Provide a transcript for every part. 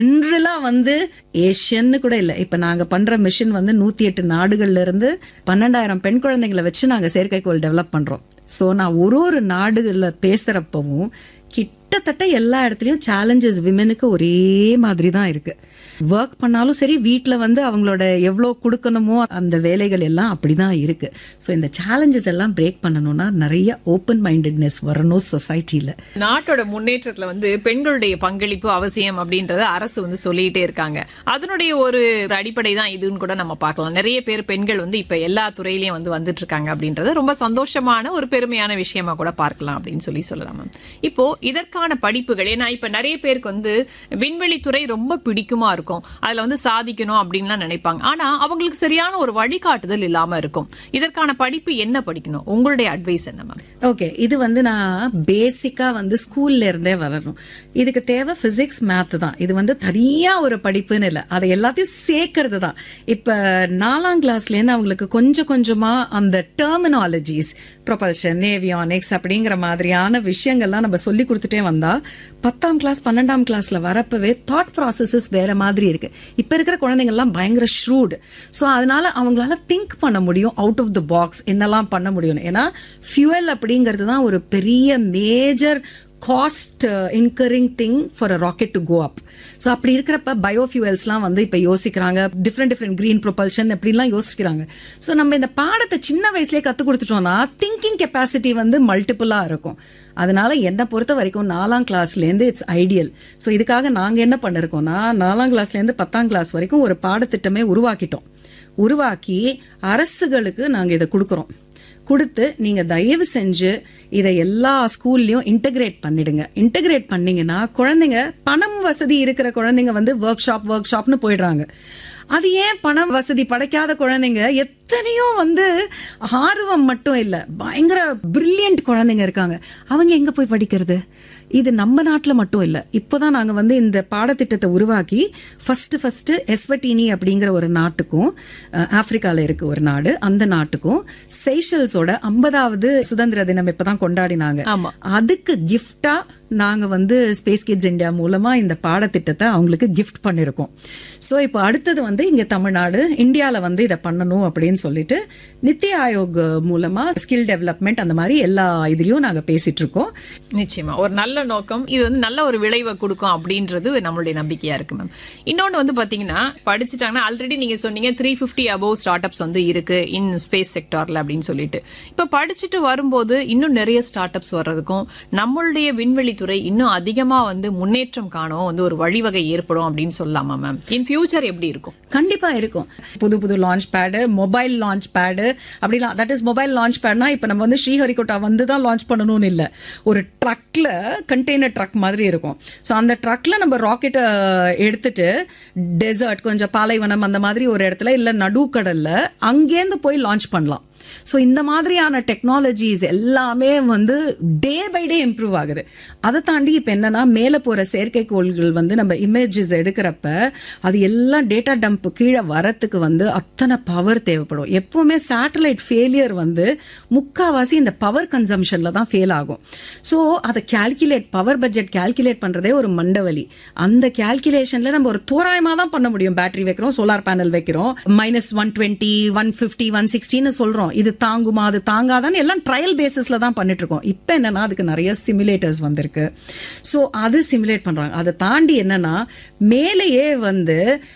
ஜென்ரலாக வந்து ஏஷியன்னு கூட இல்லை இப்போ நாங்கள் பண்ணுற மிஷின் வந்து நூற்றி எட்டு நாடுகள்ல இருந்து பன்னெண்டாயிரம் பெண் குழந்தைங்களை வச்சு நாங்கள் செயற்கைக்கோள் டெவலப் பண்ணுறோம் ஸோ நான் ஒரு ஒரு நாடுகளில் பேசுகிறப்பவும் கிட்டத்தட்ட எல்லா இடத்துலையும் சேலஞ்சஸ் விமெனுக்கு ஒரே மாதிரி தான் இருக்கு ஒர்க் பண்ணாலும் சரி வீட்டில் வந்து அவங்களோட எவ்வளோ கொடுக்கணுமோ அந்த வேலைகள் எல்லாம் அப்படி தான் இருக்கு ஸோ இந்த சேலஞ்சஸ் எல்லாம் பிரேக் பண்ணணும்னா நிறைய ஓப்பன் மைண்டட்னஸ் வரணும் சொசைட்டியில் நாட்டோட முன்னேற்றத்துல வந்து பெண்களுடைய பங்களிப்பு அவசியம் அப்படின்றத அரசு வந்து சொல்லிட்டே இருக்காங்க அதனுடைய ஒரு அடிப்படை தான் இதுன்னு கூட நம்ம பார்க்கலாம் நிறைய பேர் பெண்கள் வந்து இப்ப எல்லா துறையிலயும் வந்து வந்துட்டு இருக்காங்க அப்படின்றது ரொம்ப சந்தோஷமான ஒரு பெருமையான விஷயமா கூட பார்க்கலாம் அப்படின்னு சொல்லி சொல்லலாம் மேம் இப்போ இதற்கான படிப்புகள் ஏன்னா இப்ப நிறைய பேருக்கு வந்து விண்வெளித்துறை ரொம்ப பிடிக்குமா இருக்கும் அதுல வந்து சாதிக்கணும் அப்படின்லாம் நினைப்பாங்க ஆனா அவங்களுக்கு சரியான ஒரு வழிகாட்டுதல் இல்லாம இருக்கும் இதற்கான படிப்பு என்ன படிக்கணும் உங்களுடைய அட்வைஸ் என்ன மேம் ஓகே இது வந்து நான் பேசிக்கா வந்து ஸ்கூல்ல இருந்தே வரணும் இதுக்கு தேவை பிசிக்ஸ் மேத் தான் இது வந்து தனியா ஒரு படிப்புன்னு இல்லை அதை எல்லாத்தையும் சேர்க்கறது தான் இப்ப நாலாம் கிளாஸ்லேருந்து அவங்களுக்கு கொஞ்சம் கொஞ்சமா அந்த டெர்மினாலஜிஸ் ப்ரொபல்ஷன் ஏவியானிக்ஸ் அப்படிங்கிற மாதிரியான விஷயங்கள்லாம் நம்ம சொல்லி கொடுத்துட்டே வந்தா பத்தாம் கிளாஸ் பன்னெண்டாம் கிளாஸ்ல வரப்பவே தாட் ப்ராசஸஸ் வேற மாதிரி இருக்கு இப்ப இருக்கிற குழந்தைங்கள்லாம் பயங்கர ஷ்ரூடு ஸோ அதனால அவங்களால திங்க் பண்ண முடியும் அவுட் ஆஃப் த பாக்ஸ் என்னெல்லாம் பண்ண முடியும் ஏன்னா ஃபியூவல் அப்படிங்கிறது தான் ஒரு பெரிய major cost incurring thing for a rocket to go up so அப்படி இருக்கிறப்ப பயோஃபியூவல்ஸ்லாம் வந்து இப்போ யோசிக்கிறாங்க டிஃப்ரெண்ட் டிஃப்ரெண்ட் க்ரீன் ப்ரொபல்ஷன் அப்படிலாம் யோசிக்கிறாங்க ஸோ நம்ம இந்த பாடத்தை சின்ன வயசுலேயே கற்றுக் கொடுத்துட்டோம்னா திங்கிங் கெப்பாசிட்டி வந்து மல்டிப்புளாக இருக்கும் அதனால என்னை பொறுத்த வரைக்கும் நாலாம் கிளாஸ்லேருந்து இட்ஸ் ஐடியல் ஸோ இதுக்காக நாங்கள் என்ன பண்ணிருக்கோம்னா நாலாம் கிளாஸ்லேருந்து பத்தாம் கிளாஸ் வரைக்கும் ஒரு பாடத்திட்டமே உருவாக்கிட்டோம் உருவாக்கி அரசுகளுக்கு நாங்கள் இதை கொடுக்குறோம் கொடுத்து நீங்க தயவு செஞ்சு இதை எல்லா ஸ்கூல்லையும் இன்டகிரேட் பண்ணிடுங்க இன்டகிரேட் பண்ணீங்கன்னா குழந்தைங்க பணம் வசதி இருக்கிற குழந்தைங்க வந்து ஒர்க் ஷாப் ஒர்க் ஷாப்னு போயிடுறாங்க அது ஏன் பணம் வசதி படைக்காத குழந்தைங்க எத்தனையோ வந்து ஆர்வம் மட்டும் இல்லை பயங்கர பிரில்லியன்ட் குழந்தைங்க இருக்காங்க அவங்க எங்க போய் படிக்கிறது இது நம்ம நாட்டில் மட்டும் இல்லை இப்போதான் நாங்கள் வந்து இந்த பாடத்திட்டத்தை உருவாக்கி ஃபர்ஸ்ட் ஃபர்ஸ்ட் எஸ்வட்டினி அப்படிங்கிற ஒரு நாட்டுக்கும் ஆப்பிரிக்காவில் இருக்கு ஒரு நாடு அந்த நாட்டுக்கும் செய்ஷல்ஸோட ஐம்பதாவது சுதந்திர தினம் இப்பதான் கொண்டாடினாங்க ஆமா அதுக்கு கிஃப்டா நாங்க வந்து ஸ்பேஸ் கிட்ஸ் இந்தியா மூலமா இந்த பாடத்திட்டத்தை அவங்களுக்கு கிஃப்ட் பண்ணிருக்கோம் ஸோ இப்போ அடுத்தது வந்து இங்க தமிழ்நாடு இந்தியால வந்து இதை பண்ணணும் அப்படின்னு சொல்லிட்டு நித்தி ஆயோக் மூலமா ஸ்கில் டெவலப்மெண்ட் அந்த மாதிரி எல்லா இதுலயும் நாங்க பேசிட்டு இருக்கோம் நிச்சயமா ஒரு நல்ல நோக்கம் இது வந்து நல்ல ஒரு விளைவை கொடுக்கும் அப்படின்றது நம்மளுடைய நம்பிக்கையா இருக்கு மேம் இன்னொன்னு வந்து பாத்தீங்கன்னா படிச்சுட்டாங்கன்னா ஆல்ரெடி நீங்க சொன்னீங்க three fifty above start ups வந்து இருக்கு இன் ஸ்பேஸ் செக்டார்ல அப்படின்னு சொல்லிட்டு இப்ப படிச்சுட்டு வரும்போது இன்னும் நிறைய ஸ்டார்ட் அப்ஸ் வர்றதுக்கும் நம்மளுடைய விண்வெளித்துறை இன்னும் அதிகமா வந்து முன்னேற்றம் காணவும் வந்து ஒரு வழிவகை ஏற்படும் அப்படின்னு சொல்லலாமா மேம் இன் ஃபியூச்சர் எப்படி இருக்கும் கண்டிப்பா இருக்கும் புது புது launch pad mobile launch pad அப்படிலாம் தட் இஸ் மொபைல் லான்ச் பேட்னா இப்போ நம்ம வந்து ஸ்ரீஹரிகோட்டா வந்து தான் லான்ச் பண்ணணும்னு இல்லை ஒரு ட்ரக்ல கண்டெய்னர் ட்ரக் மாதிரி இருக்கும் ஸோ அந்த ட்ரக்ல நம்ம ராக்கெட்டை எடுத்துட்டு டெசர்ட் கொஞ்சம் பாலைவனம் அந்த மாதிரி ஒரு இடத்துல இல்லை நடுக்கடல்ல அங்கேருந்து போய் லான்ச் பண்ணலாம் ஸோ இந்த மாதிரியான டெக்னாலஜிஸ் எல்லாமே வந்து டே பை டே இம்ப்ரூவ் ஆகுது அதை தாண்டி இப்போ என்னன்னா மேலே போகிற செயற்கைக்கோள்கள் வந்து நம்ம இமேஜஸ் எடுக்கிறப்ப அது எல்லாம் டேட்டா டம்ப் கீழே வரத்துக்கு வந்து அத்தனை பவர் தேவைப்படும் எப்பவுமே சேட்டலைட் ஃபெயிலியர் வந்து முக்காவாசி இந்த பவர் கன்சம்ஷனில் தான் ஃபெயில் ஆகும் ஸோ அதை கால்குலேட் பவர் பட்ஜெட் கால்குலேட் பண்ணுறதே ஒரு மண்டவலி அந்த கால்குலேஷனில் நம்ம ஒரு தோராயமாக தான் பண்ண முடியும் பேட்டரி வைக்கிறோம் சோலார் பேனல் வைக்கிறோம் minus one twenty one fifty one சிக்ஸ்டின்னு சொல்கிறோம் இது தாங்குமா அது தாங்காதான்னு எல்லாம் ட்ரையல் பேசிஸில் தான் பண்ணிட்டு இருக்கோம் இப்போ என்னன்னா அதுக்கு நிறைய சிமுலேட்டர்ஸ் வந்திருக்கு ஸோ அது சிமுலேட் பண்ணுறாங்க அதை தாண்டி என்னன்னா மேலேயே வந்து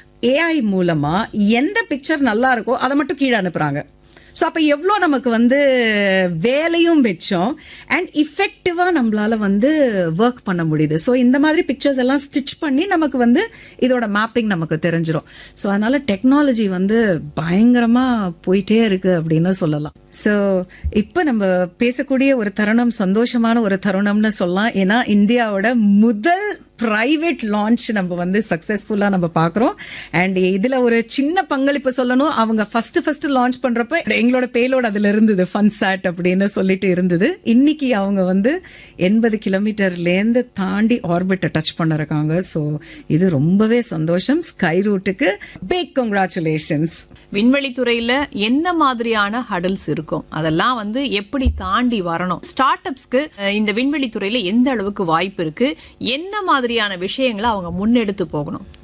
ஏஐ மூலமா எந்த பிக்சர் நல்லா இருக்கோ அதை மட்டும் கீழே அனுப்புறாங்க ஸோ அப்போ எவ்வளோ நமக்கு வந்து வேலையும் வச்சோம் அண்ட் இஃபெக்டிவாக நம்மளால வந்து ஒர்க் பண்ண முடியுது ஸோ இந்த மாதிரி பிக்சர்ஸ் எல்லாம் ஸ்டிச் பண்ணி நமக்கு வந்து இதோட மேப்பிங் நமக்கு தெரிஞ்சிடும் ஸோ அதனால டெக்னாலஜி வந்து பயங்கரமாக போயிட்டே இருக்கு அப்படின்னு சொல்லலாம் ஸோ இப்போ நம்ம பேசக்கூடிய ஒரு தருணம் சந்தோஷமான ஒரு தருணம்னு சொல்லலாம் ஏன்னா இந்தியாவோட முதல் பிரைவேட் லான்ச் நம்ம வந்து சக்ஸஸ்ஃபுல்லாக நம்ம பார்க்குறோம் அண்ட் இதில் ஒரு சின்ன பங்களிப்பு சொல்லணும் அவங்க ஃபர்ஸ்ட் ஃபர்ஸ்ட் லான்ச் பண்ணுறப்ப எங்களோட பேலோட அதில் இருந்தது ஃபன் சாட் அப்படின்னு சொல்லிட்டு இருந்தது இன்னைக்கு அவங்க வந்து எண்பது கிலோமீட்டர்லேருந்து தாண்டி ஆர்பிட்டை டச் பண்ணிருக்காங்க ஸோ இது ரொம்பவே சந்தோஷம் ஸ்கை ரூட்டுக்கு பிக் கங்க்ராச்சுலேஷன்ஸ் விண்வெளித்துறையில என்ன மாதிரியான ஹடல்ஸ் இருக்கும் அதெல்லாம் வந்து எப்படி தாண்டி வரணும் ஸ்டார்ட் அப்ஸ்க்கு இந்த விண்வெளித்துறையில எந்த அளவுக்கு வாய்ப்பு இருக்கு என்ன மாதிரி மாதிரியான விஷயங்களை அவங்க முன்னெடுத்து போகணும்